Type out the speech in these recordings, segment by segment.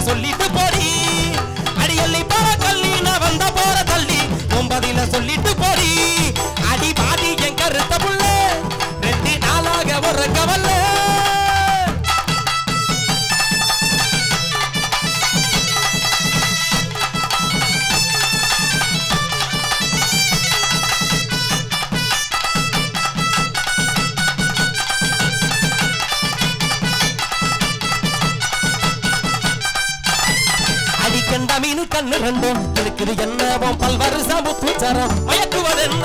சொல்லிட்டு போடி அடியல்லி போற கள்ளி நான் வந்த போற தள்ளி ஒன்பதில சொல்லிட்டு போடி அடி பாடி என் கருத்த புள்ள ரெண்டு நாளாக ஒரு கவல்ல அடிக்கண்ட மீனு கண்ணு ரெண்டும் இருக்குது என்னவும் பல்வரு சமுத்துச்சரம் மயக்குவது என்ன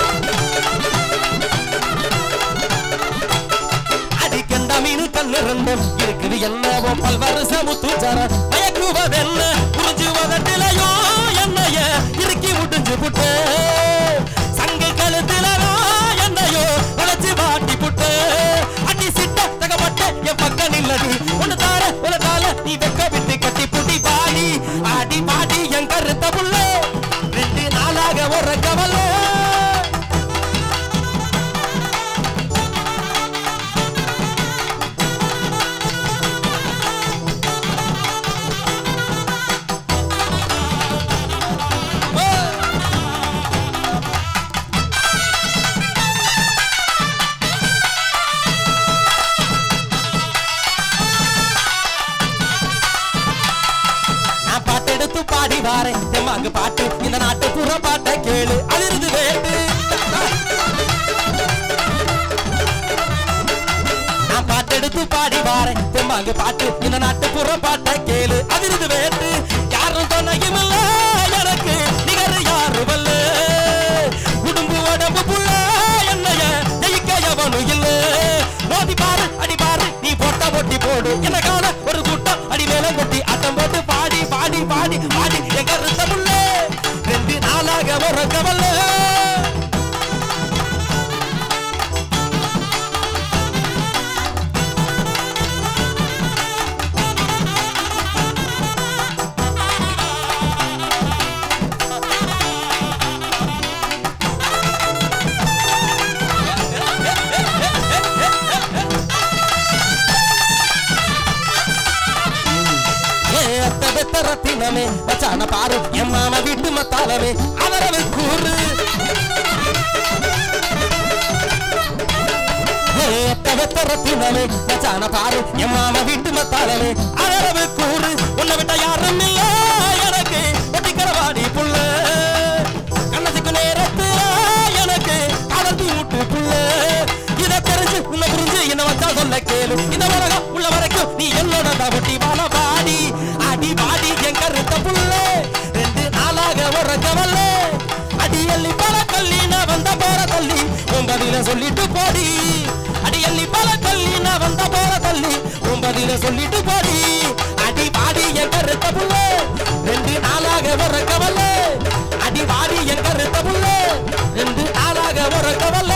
அடிக்கண்ட மீனு கண்ணு ரெண்டும் இருக்குது என்னவும் பல்வரு சமுத்துச்சரம் மயக்குவது என்ன புரிஞ்சுவதட்டிலையோ என்னைய இறுக்கி முடிஞ்சு புட்டு சங்கு கழுத்துலோ என்னையோ வளைச்சு வாட்டி புட்டு அடி சிட்ட தகப்பட்ட என் பக்கம் நில்லடி ஒன்று தார ஒரு தால நீ வெக்க விட்டு கட்டி புட்டி பாடி ஆடி பாடி என் கருத்த புள்ள ரெண்டு நாளாக ஒரு கவலை நான் பாட்டெடுத்து பாடி வாரேன் தெம்மாங்கு பாட்டு இந்த நாட்டு புற பாட்டை கேளு அதிர்ந்து வேட்டு நான் பாட்டெடுத்து பாடி வாரேன் தெம்மாங்கு பாட்டு இந்த நாட்டு புற பாட்டை கேளு அதிர்ந்து வேட்டு யாரும் சொன்னையும் இல்ல எனக்கு நிகர் யாரும் அல்ல உடும்பு உடம்பு புள்ள என்னைய ஜெயிக்க எவனும் இல்ல மோதி பாரு அடி பாரு நீ போட்ட ஒட்டி போடு என்ன காண ஒரு கூட்டம் அடி மேல கொட்டி ஆட்டம் போட்டு பாடி பாடி பாடி பாடி எங்க ரத்தமுள்ள ரெண்டு நாளாக ஒரு கவல்ல ஏ அத்த பெத்த ரத்தினமே மச்சான பாரு என் மாம வீட்டு மத்தாலமே அவரவு கூறு ஏ அத்த பெத்த ரத்தினமே மச்சான பாரு என் மாம வீட்டு மத்தாலமே அவரவு கூறு உன்னை விட்ட யாரும் இல்ல எனக்கு ஒட்டிக்கரவாடி புள்ள கண்ணத்துக்கு நேரத்துல எனக்கு அடர்த்தி விட்டு புள்ள இத தெரிஞ்சு உன்னை புரிஞ்சு என்ன வச்சா சொல்ல கேளு இந்த உலகம் உள்ள வரைக்கும் நீ என்னோட தவட்டி வாழ பாடி அடி பாடி என் கருத்த புள்ள ரெண்டு நாளாக ஒரு கவல்ல அடியல்லி பல கல்லி நான் வந்த போற தள்ளி ஒன்பதில சொல்லிட்டு போடி அடியல்லி பல கல்லி நான் வந்த போற தள்ளி ஒன்பதில சொல்லிட்டு போடி அடி பாடி என் கருத்த புள்ள ரெண்டு நாளாக ஒரு கவல்ல அடி பாடி என் கருத்த புள்ள ரெண்டு நாளாக ஒரு கவல்ல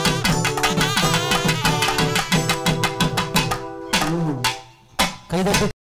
கைதட்டு